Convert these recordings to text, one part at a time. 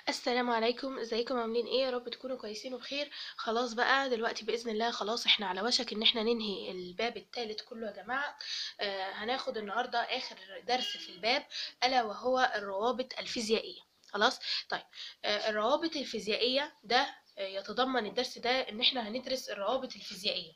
السلام عليكم ازيكم عاملين ايه يا رب تكونوا كويسين وبخير خلاص بقى دلوقتي باذن الله خلاص احنا على وشك ان احنا ننهي الباب الثالث كله يا جماعه آه هناخد النهارده اخر درس في الباب الا وهو الروابط الفيزيائيه خلاص طيب آه الروابط الفيزيائيه ده آه يتضمن الدرس ده ان احنا هندرس الروابط الفيزيائيه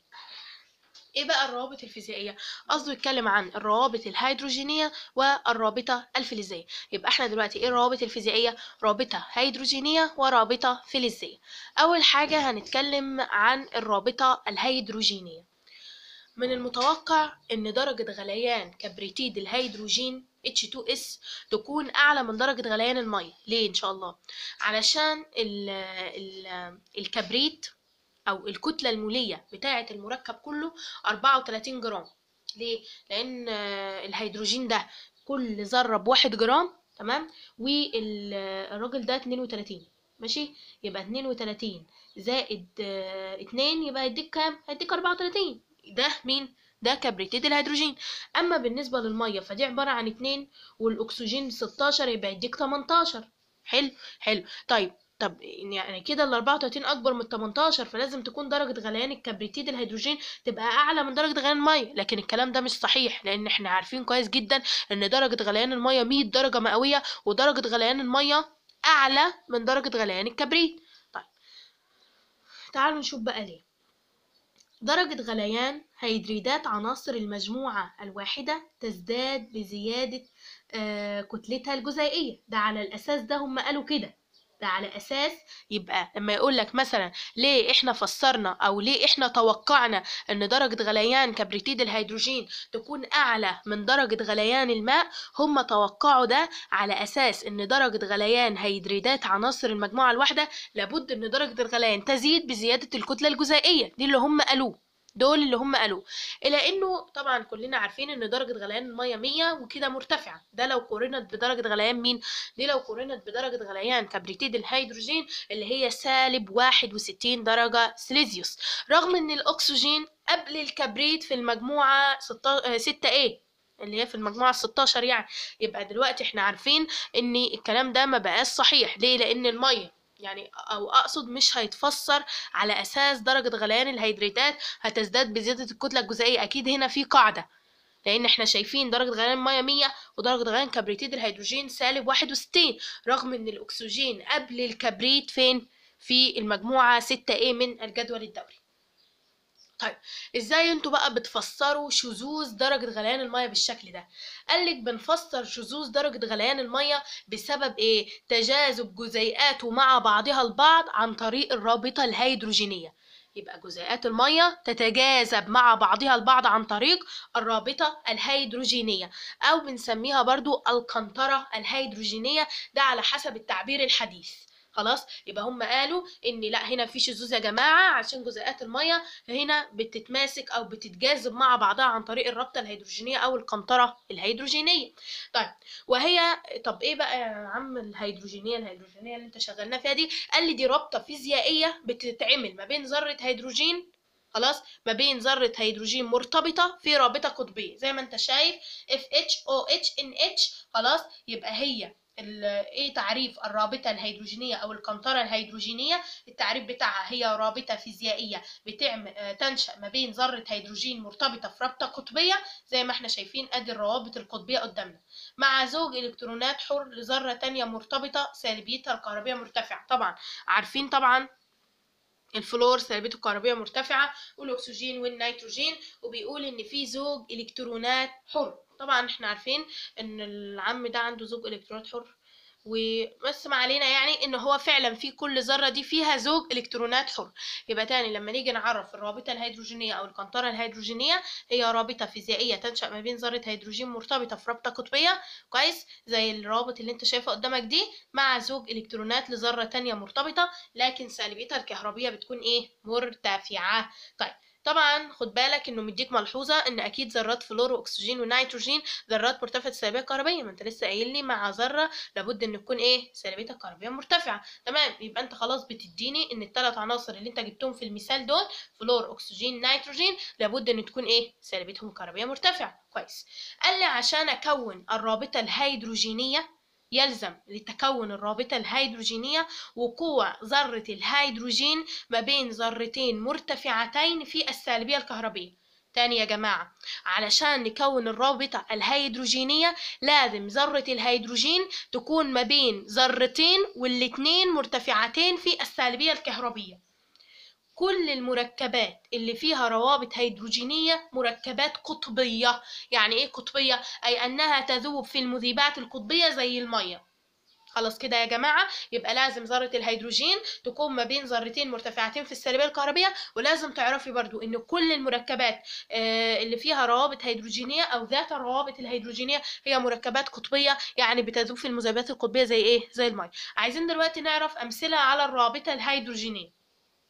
ايه بقى الروابط الفيزيائيه قصده يتكلم عن الروابط الهيدروجينيه والرابطه الفلزيه يبقى احنا دلوقتي ايه الروابط الفيزيائيه رابطه هيدروجينيه ورابطه فلزيه اول حاجه هنتكلم عن الرابطه الهيدروجينيه من المتوقع ان درجه غليان كبريتيد الهيدروجين H2S تكون اعلى من درجه غليان الميه ليه ان شاء الله علشان ال ال الكبريت او الكتله الموليه بتاعه المركب كله 34 جرام ليه لان الهيدروجين ده كل ذره بواحد جرام تمام والراجل ده 32 ماشي يبقى 32 زائد 2 يبقى هيديك كام هيديك 34 ده مين ده كبريتيد الهيدروجين اما بالنسبه للميه فدي عباره عن 2 والاكسجين 16 يبقى يديك 18 حلو حلو طيب طب يعني كده ال 34 اكبر من 18 فلازم تكون درجه غليان الكبريتيد الهيدروجين تبقى اعلى من درجه غليان الميه لكن الكلام ده مش صحيح لان احنا عارفين كويس جدا ان درجه غليان الميه 100 درجه مئويه ودرجه غليان الميه اعلى من درجه غليان الكبريت طيب تعالوا نشوف بقى ليه درجة غليان هيدريدات عناصر المجموعة الواحدة تزداد بزيادة آه كتلتها الجزيئية ده على الأساس ده هم قالوا كده ده على اساس يبقى لما يقول لك مثلا ليه احنا فسرنا او ليه احنا توقعنا ان درجه غليان كبريتيد الهيدروجين تكون اعلى من درجه غليان الماء هم توقعوا ده على اساس ان درجه غليان هيدريدات عناصر المجموعه الواحده لابد ان درجه الغليان تزيد بزياده الكتله الجزيئيه دي اللي هم قالوه دول اللي هم قالوا الى انه طبعا كلنا عارفين ان درجه غليان الميه 100 وكده مرتفعه ده لو قورنت بدرجه غليان مين دي لو قورنت بدرجه غليان كبريتيد الهيدروجين اللي هي سالب 61 درجه سليزيوس رغم ان الاكسجين قبل الكبريت في المجموعه 6 a اللي هي في المجموعة 16 يعني يبقى دلوقتي احنا عارفين ان الكلام ده ما بقاش صحيح ليه لان المية يعني او اقصد مش هيتفسر على اساس درجة غليان الهيدريتات هتزداد بزيادة الكتلة الجزيئية اكيد هنا في قاعدة لان احنا شايفين درجة غليان المية 100 ودرجة غليان كبريتيد الهيدروجين سالب 61 رغم ان الاكسجين قبل الكبريت فين في المجموعة 6A من الجدول الدوري طيب ازاي انتوا بقى بتفسروا شذوذ درجة غليان المية بالشكل ده قالك بنفسر شذوذ درجة غليان المية بسبب ايه تجاذب جزيئاته مع بعضها البعض عن طريق الرابطة الهيدروجينية يبقى جزيئات المية تتجاذب مع بعضها البعض عن طريق الرابطة الهيدروجينية أو بنسميها برضو القنطرة الهيدروجينية ده على حسب التعبير الحديث خلاص يبقى هم قالوا ان لا هنا في شذوذ يا جماعه عشان جزيئات الميه هنا بتتماسك او بتتجاذب مع بعضها عن طريق الرابطه الهيدروجينيه او القنطره الهيدروجينيه طيب وهي طب ايه بقى يا عم الهيدروجينيه الهيدروجينيه اللي انت شغلنا فيها دي قال لي دي رابطه فيزيائيه بتتعمل ما بين ذره هيدروجين خلاص ما بين ذرة هيدروجين مرتبطة في رابطة قطبية زي ما انت شايف FHOH NH خلاص يبقى هي ايه تعريف الرابطة الهيدروجينية او القنطرة الهيدروجينية التعريف بتاعها هي رابطة فيزيائية بتعمل تنشأ ما بين ذرة هيدروجين مرتبطة في رابطة قطبية زي ما احنا شايفين ادي الروابط القطبية قدامنا مع زوج الكترونات حر لذرة تانية مرتبطة سالبيتها الكهربية مرتفعة طبعا عارفين طبعا الفلور سالبيته الكهربية مرتفعة والأكسجين والنيتروجين وبيقول إن في زوج إلكترونات حر طبعا احنا عارفين إن العم ده عنده زوج إلكترونات حر وبس ما علينا يعني ان هو فعلا في كل ذره دي فيها زوج الكترونات حر يبقى تاني لما نيجي نعرف الرابطه الهيدروجينيه او القنطره الهيدروجينيه هي رابطه فيزيائيه تنشا ما بين ذره هيدروجين مرتبطه في رابطه قطبيه كويس زي الروابط اللي انت شايفها قدامك دي مع زوج الكترونات لذره تانية مرتبطه لكن سالبيتها الكهربيه بتكون ايه مرتفعه طيب طبعا خد بالك انه مديك ملحوظه ان اكيد ذرات فلور واكسجين ونيتروجين ذرات مرتفعه السالبيه الكهربيه ما انت لسه قايل لي مع ذره لابد ان تكون ايه سالبيتها الكهربيه مرتفعه تمام يبقى انت خلاص بتديني ان الثلاث عناصر اللي انت جبتهم في المثال دول فلور اكسجين نيتروجين لابد ان تكون ايه سالبيتهم الكهربيه مرتفعه كويس قال لي عشان اكون الرابطه الهيدروجينيه يلزم لتكون الرابطة الهيدروجينية وقوع ذرة الهيدروجين ما بين ذرتين مرتفعتين في السالبية الكهربية تاني يا جماعة علشان نكون الرابطة الهيدروجينية لازم ذرة الهيدروجين تكون ما بين ذرتين والاتنين مرتفعتين في السالبية الكهربية كل المركبات اللي فيها روابط هيدروجينية مركبات قطبية يعني ايه قطبية؟ أي أنها تذوب في المذيبات القطبية زي المية خلاص كده يا جماعة يبقى لازم ذرة الهيدروجين تكون ما بين ذرتين مرتفعتين في السالبية الكهربية ولازم تعرفي برضو ان كل المركبات آه، اللي فيها روابط هيدروجينية او ذات الروابط الهيدروجينية هي مركبات قطبية يعني بتذوب في المذيبات القطبية زي ايه زي المية عايزين دلوقتي نعرف امثلة على الرابطة الهيدروجينية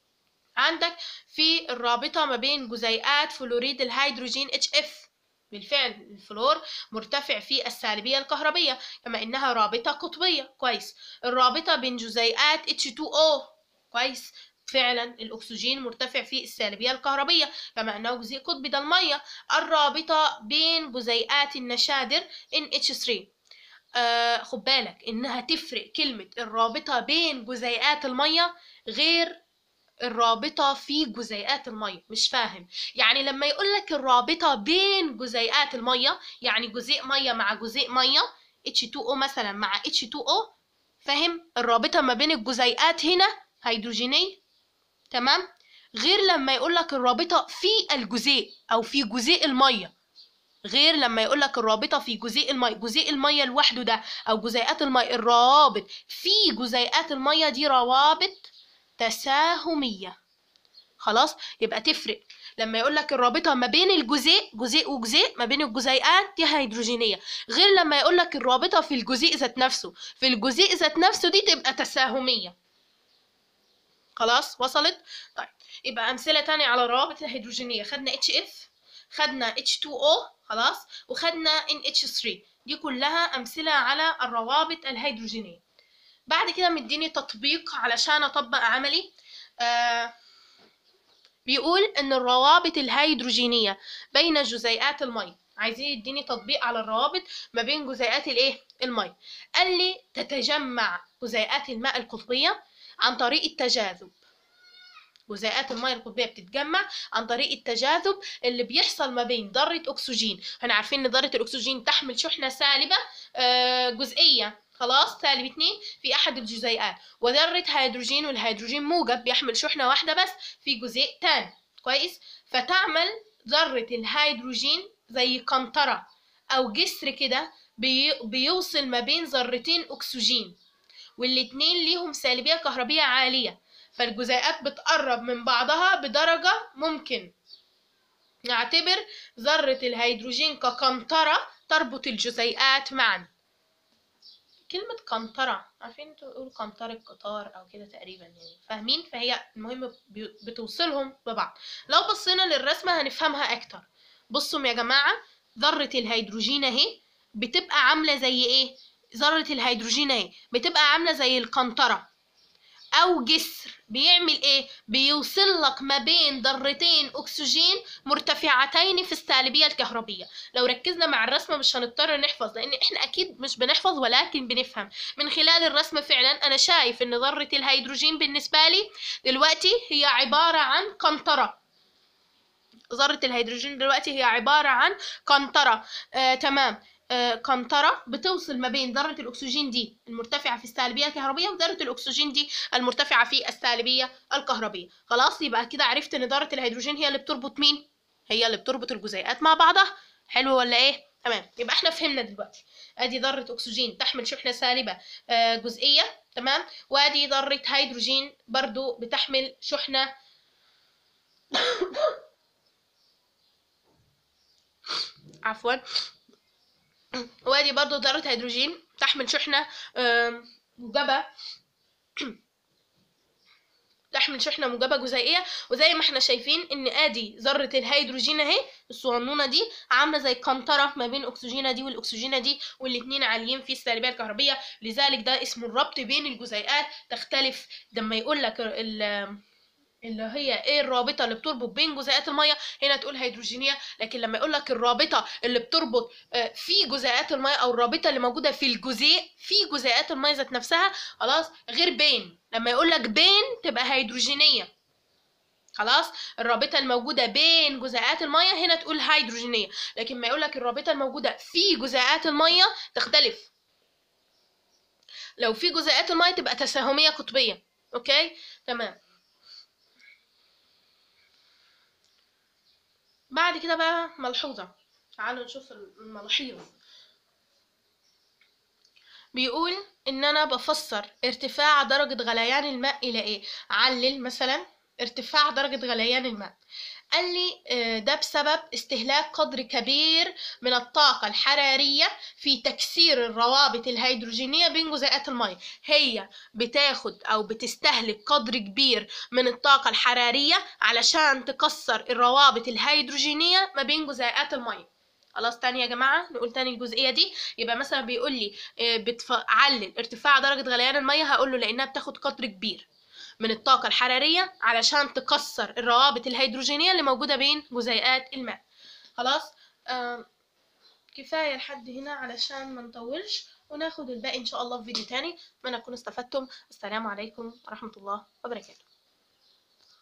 عندك في الرابطة ما بين جزيئات فلوريد الهيدروجين HF بالفعل الفلور مرتفع في السالبية الكهربية كما إنها رابطة قطبية كويس الرابطة بين جزيئات H2O كويس فعلا الأكسجين مرتفع في السالبية الكهربية كما أنه جزيء قطبي ده المية الرابطة بين جزيئات النشادر NH3 آه خد بالك إنها تفرق كلمة الرابطة بين جزيئات المية غير الرابطة في جزيئات المية مش فاهم يعني لما يقول لك الرابطة بين جزيئات المية يعني جزيء مية مع جزيء مية H2O مثلا مع H2O فاهم الرابطة ما بين الجزيئات هنا هيدروجينية تمام غير لما يقول لك الرابطة في الجزيء أو في جزيء المية غير لما يقول لك الرابطة في جزيء المية جزيء المية لوحده ده أو جزيئات المية الروابط في جزيئات المية دي روابط تساهمية خلاص يبقى تفرق لما يقول لك الرابطة ما بين الجزيء جزيء وجزيء ما بين الجزيئات دي هيدروجينية غير لما يقول لك الرابطة في الجزيء ذات نفسه في الجزيء ذات نفسه دي تبقى تساهمية خلاص وصلت طيب يبقى أمثلة تانية على الروابط الهيدروجينية خدنا HF خدنا H2O خلاص وخدنا NH3 دي كلها أمثلة على الروابط الهيدروجينية بعد كده مديني تطبيق علشان اطبق عملي آه بيقول ان الروابط الهيدروجينية بين جزيئات المي عايزين يديني تطبيق على الروابط ما بين جزيئات الايه المي قال لي تتجمع جزيئات الماء القطبية عن طريق التجاذب جزيئات المياه القطبية بتتجمع عن طريق التجاذب اللي بيحصل ما بين ذرة أكسجين احنا عارفين إن ذرة الأكسجين تحمل شحنة سالبة آه جزئية خلاص سالب اتنين في أحد الجزيئات وذرة هيدروجين والهيدروجين موجب بيحمل شحنة واحدة بس في جزيء تاني كويس فتعمل ذرة الهيدروجين زي قنطرة أو جسر كده بي بيوصل ما بين ذرتين أكسجين والاتنين ليهم سالبية كهربية عالية فالجزيئات بتقرب من بعضها بدرجة ممكن نعتبر ذرة الهيدروجين كقنطرة تربط الجزيئات معا كلمة قنطرة عارفين انتوا تقولوا قنطرة قطار او كده تقريبا يعني فاهمين فهي المهم بي- بتوصلهم ببعض لو بصينا للرسمة هنفهمها اكتر بصوا يا جماعة ذرة الهيدروجين اهي بتبقى عاملة زي ايه ذرة الهيدروجين اهي بتبقى عاملة زي القنطرة او جسر بيعمل ايه بيوصل لك ما بين ذرتين اكسجين مرتفعتين في السالبيه الكهربيه لو ركزنا مع الرسمه مش هنضطر نحفظ لان احنا اكيد مش بنحفظ ولكن بنفهم من خلال الرسمه فعلا انا شايف ان ذره الهيدروجين بالنسبه لي دلوقتي هي عباره عن قنطره ذرة الهيدروجين دلوقتي هي عبارة عن قنطرة آه تمام آه، قنطرة بتوصل ما بين ذرة الأكسجين دي المرتفعة في السالبية الكهربية وذرة الأكسجين دي المرتفعة في السالبية الكهربية خلاص يبقى كده عرفت إن ذرة الهيدروجين هي اللي بتربط مين؟ هي اللي بتربط الجزيئات مع بعضها حلو ولا إيه؟ تمام يبقى احنا فهمنا دلوقتي ادي ذرة اكسجين تحمل شحنة سالبة آه، جزئية تمام وادي ذرة هيدروجين برضو بتحمل شحنة عفوا وادي برضو ذرة هيدروجين تحمل شحنة آم، موجبة تحمل شحنة موجبة جزيئية وزي ما احنا شايفين ان ادي ذرة الهيدروجين اهي الصغنونة دي عاملة زي قنطرة ما بين اكسجينة دي والاكسجينة دي والاتنين عاليين في السالبية الكهربية لذلك ده اسمه الربط بين الجزيئات تختلف لما يقول لك ال- اللي هي ايه الرابطه اللي بتربط بين جزيئات الميه هنا تقول هيدروجينيه لكن لما يقول لك الرابطه اللي بتربط آه، في جزيئات الميه او الرابطه اللي موجوده في الجزيء في جزيئات الميه ذات نفسها خلاص غير بين لما يقول لك بين تبقى هيدروجينيه خلاص الرابطه الموجوده بين جزيئات الميه هنا تقول هيدروجينيه لكن ما يقول لك الرابطه الموجوده في جزيئات الميه تختلف لو في جزيئات الميه تبقى تساهميه قطبيه اوكي تمام بعد كده بقى ملحوظة تعالوا نشوف الملاحظ بيقول ان انا بفسر ارتفاع درجة غليان الماء الى ايه علل مثلا ارتفاع درجة غليان الماء قال لي آه، ده بسبب استهلاك قدر كبير من الطاقة الحرارية في تكسير الروابط الهيدروجينية بين جزيئات المية هي بتاخد أو بتستهلك قدر كبير من الطاقة الحرارية علشان تكسر الروابط الهيدروجينية ما بين جزيئات المية خلاص تاني يا جماعة نقول تاني الجزئية دي يبقى مثلا بيقول لي آه، بتف- علل ارتفاع درجة غليان المية هقول له لأنها بتاخد قدر كبير من الطاقة الحرارية علشان تكسر الروابط الهيدروجينية اللي موجودة بين جزيئات الماء خلاص آم، كفاية لحد هنا علشان ما نطولش وناخد الباقي إن شاء الله في فيديو تاني أتمنى تكونوا استفدتم السلام عليكم ورحمة الله وبركاته